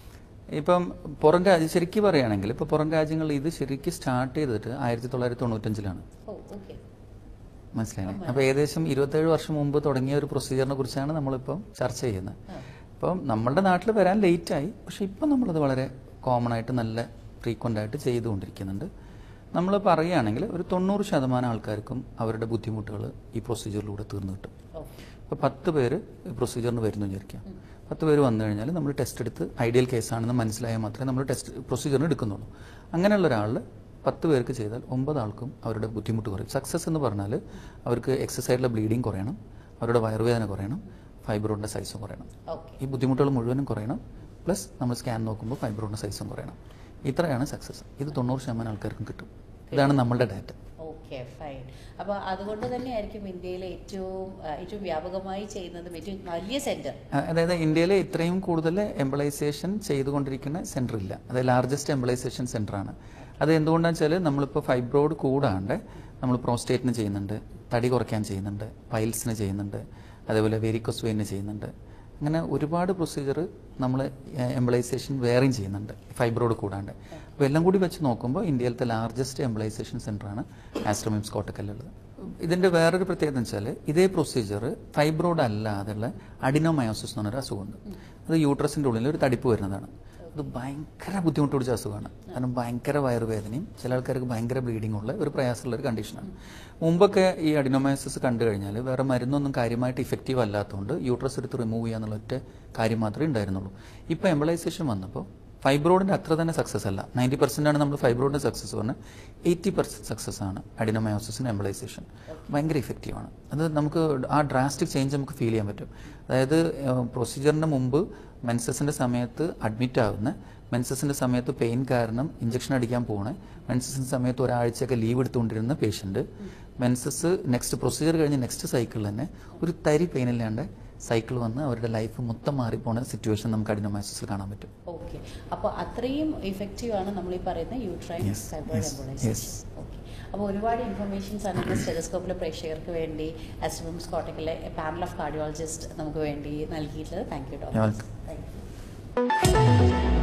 ഇപ്പം പുറം രാജ്യം ശരിക്കും പറയുകയാണെങ്കിൽ ഇപ്പോൾ പുറം രാജ്യങ്ങളിൽ ഇത് ശരിക്കും സ്റ്റാർട്ട് ചെയ്തിട്ട് ആയിരത്തി തൊള്ളായിരത്തി തൊണ്ണൂറ്റഞ്ചിലാണ് ഓ ഓക്കെ മനസ്സിലായില്ലേ അപ്പോൾ ഏകദേശം ഇരുപത്തേഴ് വർഷം മുമ്പ് തുടങ്ങിയ ഒരു പ്രൊസീജിയറിനെ കുറിച്ചാണ് നമ്മളിപ്പം ചർച്ച ചെയ്യുന്നത് അപ്പം നമ്മളുടെ നാട്ടിൽ വരാൻ ലേറ്റായി പക്ഷെ ഇപ്പം നമ്മളത് വളരെ കോമൺ ആയിട്ട് നല്ല ഫ്രീക്വൻ്റ് ആയിട്ട് ചെയ്തുകൊണ്ടിരിക്കുന്നുണ്ട് നമ്മൾ പറയുകയാണെങ്കിൽ ഒരു തൊണ്ണൂറ് ശതമാനം ആൾക്കാർക്കും അവരുടെ ബുദ്ധിമുട്ടുകൾ ഈ പ്രൊസീജിയറിലൂടെ തീർന്നു കിട്ടും ഇപ്പോൾ പത്ത് പേര് ഈ പ്രൊസീജിയറിന് വരുന്നു വിചാരിക്കാം പത്ത് പേര് വന്നു കഴിഞ്ഞാൽ നമ്മൾ ടെസ്റ്റ് എടുത്ത് ഐഡിയൽ കേസാണെന്ന് മനസ്സിലായാൽ മാത്രമേ നമ്മൾ ടെസ്റ്റ് പ്രൊസീജിയറിന് എടുക്കുന്നുള്ളൂ അങ്ങനെയുള്ള ഒരാൾ പത്ത് പേർക്ക് ചെയ്താൽ ഒമ്പത് ആൾക്കും അവരുടെ ബുദ്ധിമുട്ട് കുറയും സക്സസ് എന്ന് പറഞ്ഞാൽ അവർക്ക് എക്സസൈഡിലെ ബ്ലീഡിങ് കുറയണം അവരുടെ വയറുവേദന കുറയണം ഫൈബ്രോണിൻ്റെ സൈസും കുറയണം ഓക്കെ ഈ ബുദ്ധിമുട്ടുകൾ മുഴുവനും കുറയണം പ്ലസ് നമ്മൾ സ്കാൻ നോക്കുമ്പോൾ ഫൈബ്രോണിൻ്റെ സൈസും കുറയണം ഇത്രയാണ് സക്സസ് ഇത് തൊണ്ണൂറ് ശതമാനം ആൾക്കാർക്കും കിട്ടും ഇതാണ് നമ്മളുടെ ഡാറ്റ ഓക്കെ ഫൈൻ അപ്പൊ അതുകൊണ്ട് തന്നെയായിരിക്കും ഇന്ത്യയിലെ ഏറ്റവും ആ, ഏറ്റവും വ്യാപകമായി ചെയ്യുന്നതും ഏറ്റവും വലിയ സെന്റർ ആ, അതായത് ഇന്ത്യയിലെ ഇത്രയും കൂടുതൽ എംപ്ലൈസേഷൻ ചെയ്തുകൊണ്ടിരിക്കുന്ന സെന്റർ ഇല്ല അത് ലാർജസ്റ്റ് എംപ്ലൈസേഷൻ സെന്റർ ആണ് അത് എന്തുകൊണ്ടാണെന്ന് വെച്ചാൽ നമ്മളിപ്പോൾ ഫൈബ്രോഡ് കൂടാണ്ട് നമ്മൾ പ്രോസ്റ്റേറ്റിന് ചെയ്യുന്നുണ്ട് തടി കുറയ്ക്കാൻ ചെയ്യുന്നുണ്ട് പൈൽസിന് ചെയ്യുന്നുണ്ട് അതേപോലെ വെരിക്കോസ് വെയിന് ചെയ്യുന്നുണ്ട് അങ്ങനെ ഒരുപാട് പ്രൊസീജിയർ നമ്മൾ എംപ്ലൈസേഷൻ വേറെയും ചെയ്യുന്നുണ്ട് ഫൈബ്രോഡ് കൂടാണ്ട് അപ്പോൾ എല്ലാം കൂടി വെച്ച് നോക്കുമ്പോൾ ഇന്ത്യയിലത്തെ ലാർജസ്റ്റ് എംപ്ലൈസേഷൻ സെൻ്ററാണ് ആസ്ട്രോമിംസ് കോട്ടക്കല്ലുള്ളത് ഇതിൻ്റെ വേറൊരു പ്രത്യേകത എന്ന് വെച്ചാൽ ഇതേ പ്രൊസീജിയർ ഫൈബ്രോഡ് അല്ലാതെയുള്ള അഡിനോമയോസിസ് എന്ന് പറഞ്ഞൊരു അസുഖമുണ്ട് അത് യൂട്രസിൻ്റെ ഉള്ളിൽ ഒരു തടിപ്പ് വരുന്നതാണ് അത് ഭയങ്കര ബുദ്ധിമുട്ട് പിടിച്ച അസുഖമാണ് കാരണം ഭയങ്കര വയറുവേദനയും ചില ആൾക്കാർക്ക് ഭയങ്കര ബ്ലീഡിംഗ് ഉള്ള ഒരു പ്രയാസമുള്ള ഒരു കണ്ടീഷനാണ് മുമ്പൊക്കെ ഈ അഡിനോമയോസിസ് കണ്ടു കഴിഞ്ഞാൽ വേറെ മരുന്നൊന്നും കാര്യമായിട്ട് ഇഫക്റ്റീവ് അല്ലാത്തതുകൊണ്ട് യൂട്രസ് എടുത്ത് റിമൂവ് ചെയ്യാന്നുള്ള ഒറ്റ കാര്യം മാത്രമേ ഉണ്ടായിരുന്നുള്ളൂ ഇപ്പോൾ എംബലൈസേഷൻ വന്നപ്പോൾ ഫൈബ്രോഡിന്റെ അത്ര തന്നെ സക്സസ് അല്ല നയൻറ്റി പെർസെന്റ് ആണ് നമ്മൾ ഫൈബ്രോഡിന്റെ സക്സസ് പറഞ്ഞാൽ എയ്റ്റി പെർസെന്റ് സക്സസ് ആണ് അഡിനോമയോസിന് എംബലൈസേഷൻ ഭയങ്കര ഇഫക്റ്റീവ് ആണ് അത് നമുക്ക് ആ ഡ്രാസ്റ്റിക് ചേഞ്ച് നമുക്ക് ഫീൽ ചെയ്യാൻ പറ്റും അതായത് പ്രൊസീജിയറിന് മുമ്പ് മെൻസസിന്റെ സമയത്ത് അഡ്മിറ്റ് ആവുന്ന മെൻസസിന്റെ സമയത്ത് പെയിൻ കാരണം ഇഞ്ചക്ഷൻ അടിക്കാൻ പോണേ മെൻസസിന്റെ സമയത്ത് ഒരാഴ്ചയൊക്കെ ലീവ് എടുത്തുകൊണ്ടിരുന്ന പേഷ്യന്റ് മെൻസസ് നെക്സ്റ്റ് പ്രൊസീജിയർ കഴിഞ്ഞ് നെക്സ്റ്റ് സൈക്കിളിൽ തന്നെ ഒരു തരി പെയിൻ ഇല്ലാണ്ട് സൈക്കിൾ വന്ന് അവരുടെ ലൈഫ് മൊത്തം മാറിപ്പോണ സിറ്റുവേഷൻ നമുക്ക് അഡിനോമൈസിസിൽ കാണാൻ പറ്റും ഓക്കെ അപ്പോൾ അത്രയും ഇഫക്റ്റീവ് ആണ് നമ്മൾ ഈ പറയുന്ന uterine Yes, fibroid yes, embolisation yes. Okay അപ്പോൾ ഒരുപാട് ഇൻഫർമേഷൻസ് ആണ് ഇന്ന് സ്റ്റെലസ്കോപ്പിലെ പ്രേക്ഷകർക്ക് വേണ്ടി ആസ്ട്രോമിംസ് കോട്ടക്കിലെ പാനൽ ഓഫ് കാർഡിയോളജിസ്റ്റ് നമുക്ക് വേണ്ടി നൽകിയിട്ടുള്ളത് thank you You're doctor welcome. Thank U